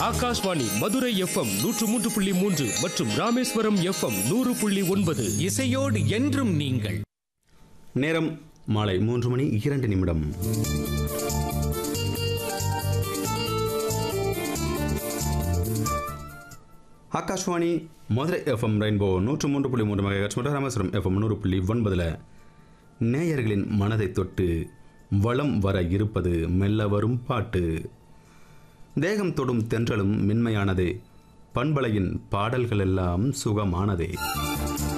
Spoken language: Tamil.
ஆகாஷ்வாணி மதுரை எஃப்எம் நூற்று மூன்று புள்ளி மூன்று மற்றும் ராமேஸ்வரம் எஃப்எம் நூறு புள்ளி ஒன்பது இசையோடு என்றும் நீங்கள் நேரம் மாலை மூன்று மணி இரண்டு நிமிடம் ஆகாஷ்வாணி மதுரை எஃப்எம் ரெயின்போ நூற்று மூன்று புள்ளி மூன்று மெகாஹெர்ட்ஸ் மற்றும் ராமேஸ்வரம் எஃப்எம் நூறு புள்ளி ஒன்பதில் நேயர்களின் மனதை தொட்டு வளம் வர இருப்பது மெல்ல வரும் பாட்டு தேகம் தொடும் தென்றலும் மென்மையானதே பண்பலையின் பாடல்களெல்லாம் சுகமானதே